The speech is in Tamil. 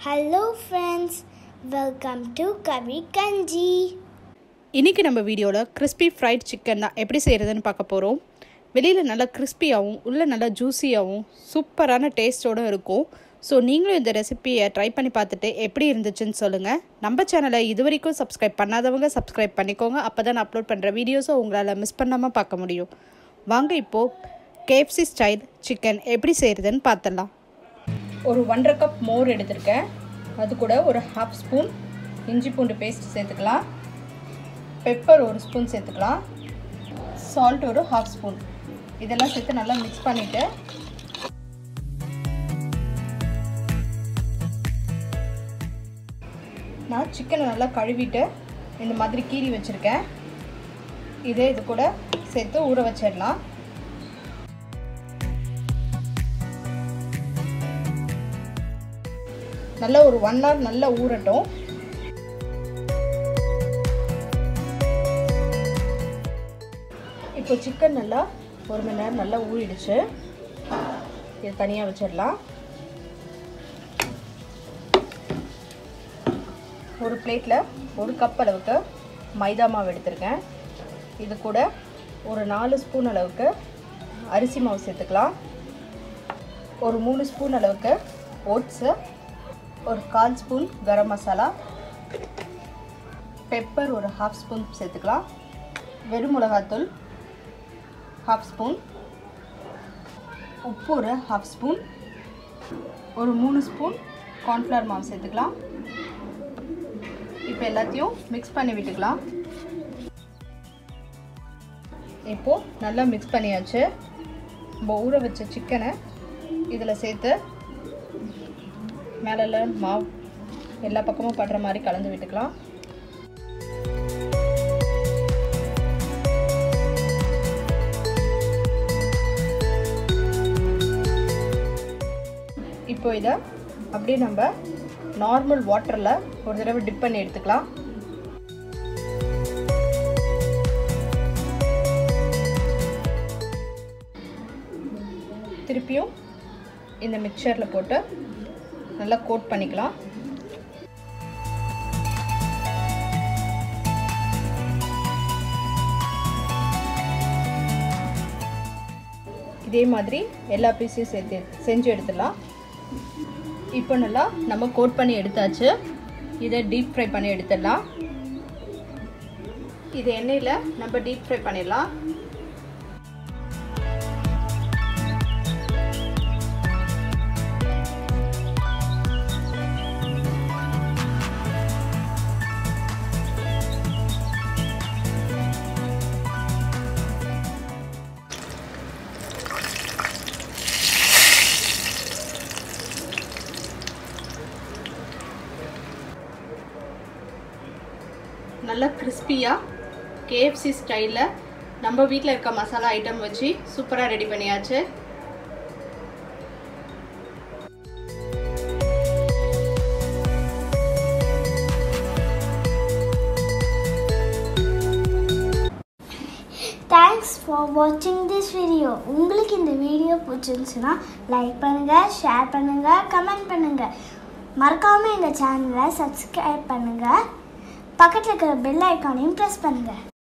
ஹலோ ஃப்ரெண்ட்ஸ் வெல்கம் டு கவி கஞ்சி இன்றைக்கி நம்ம வீடியோவில் கிறிஸ்பி ஃப்ரைட் சிக்கன் தான் எப்படி செய்கிறதுன்னு பார்க்க போகிறோம் வெளியில் நல்லா கிறிஸ்பியாகவும் உள்ளே நல்லா ஜூஸியாகவும் சூப்பரான டேஸ்ட்டோடு இருக்கும் ஸோ நீங்களும் இந்த ரெசிபியை ட்ரை பண்ணி பார்த்துட்டு எப்படி இருந்துச்சுன்னு சொல்லுங்கள் நம்ம சேனலை இது வரைக்கும் சப்ஸ்கிரைப் பண்ணாதவங்க சப்ஸ்கிரைப் பண்ணிக்கோங்க அப்போ தான் அப்லோட் பண்ணுற வீடியோஸை உங்களால் மிஸ் பண்ணாமல் பார்க்க முடியும் வாங்க இப்போது கேஎஃப்சி ஸ்டைல் சிக்கன் எப்படி செய்கிறதுன்னு பார்த்துடலாம் ஒரு ஒன்றரை கப் மோர் எடுத்திருக்கேன் அது கூட ஒரு ஹாஃப் ஸ்பூன் இஞ்சி பூண்டு பேஸ்ட் சேர்த்துக்கலாம் பெப்பர் ஒரு ஸ்பூன் சேர்த்துக்கலாம் சால்ட் ஒரு ஹாஃப் ஸ்பூன் இதெல்லாம் சேர்த்து நல்லா மிக்ஸ் பண்ணிவிட்டு நான் சிக்கனை நல்லா கழுவிட்டு இந்த மாதிரி கீறி வச்சுருக்கேன் இதே இது கூட சேர்த்து ஊற வச்சிடலாம் நல்லா ஒரு ஒன் ஹவர் நல்லா ஊறட்டும் இப்போ சிக்கன் நல்லா ஒரு மணி நேரம் நல்லா ஊறிடுச்சு இது தனியாக வச்சிடலாம் ஒரு பிளேட்டில் ஒரு கப் அளவுக்கு மைதா மாவு எடுத்திருக்கேன் இது கூட ஒரு நாலு ஸ்பூன் அளவுக்கு அரிசி மாவு சேர்த்துக்கலாம் ஒரு மூணு ஸ்பூன் அளவுக்கு ஓட்ஸு ஒரு கால் ஸ்பூன் கரம் மசாலா பெப்பர் ஒரு ஹாஃப் ஸ்பூன் சேர்த்துக்கலாம் வெறும் மிளகாத்தூள் ஹாஃப் ஸ்பூன் உப்பு ஒரு ஹாஃப் ஸ்பூன் ஒரு மூணு ஸ்பூன் கார்ன்ஃப்ளவர் மாவு சேர்த்துக்கலாம் இப்போ எல்லாத்தையும் மிக்ஸ் பண்ணி விட்டுக்கலாம் இப்போது நல்லா மிக்ஸ் பண்ணியாச்சு நம்ம ஊற வச்ச சிக்கனை இதில் சேர்த்து மேலே மாவு எல்லா பக்கமும் படுற மாதிரி கலந்து விட்டுக்கலாம் இப்போ இதை அப்படியே நம்ம நார்மல் வாட்டரில் ஒரு தடவை டிப் பண்ணி எடுத்துக்கலாம் திருப்பியும் இந்த மிக்சரில் போட்டு நல்லா கோட் பண்ணிக்கலாம் இதே மாதிரி எல்லா பீஸையும் சேர்த்து செஞ்சு எடுத்துடலாம் இப்போ நல்லா நம்ம கோட் பண்ணி எடுத்தாச்சு இதை டீப் ஃப்ரை பண்ணி எடுத்துடலாம் இது எண்ணெயில் நம்ம டீப் ஃப்ரை பண்ணிடலாம் நல்லா கிறிஸ்பியாக கேஎஃப்சி ஸ்டைலில் நம்ம வீட்டில் இருக்க மசாலா ஐட்டம் வச்சு சூப்பராக ரெடி பண்ணியாச்சு தேங்க்ஸ் ஃபார் வாட்சிங் திஸ் வீடியோ உங்களுக்கு இந்த வீடியோ பிடிச்சிருந்துச்சுன்னா லைக் பண்ணுங்கள் ஷேர் பண்ணுங்கள் கமெண்ட் பண்ணுங்கள் மறக்காமல் எங்கள் சேனலை சப்ஸ்கிரைப் பண்ணுங்கள் பக்கத்தில் இருக்கிற பெல் ஐக்கானையும் ப்ரெஸ் பண்ணுங்கள்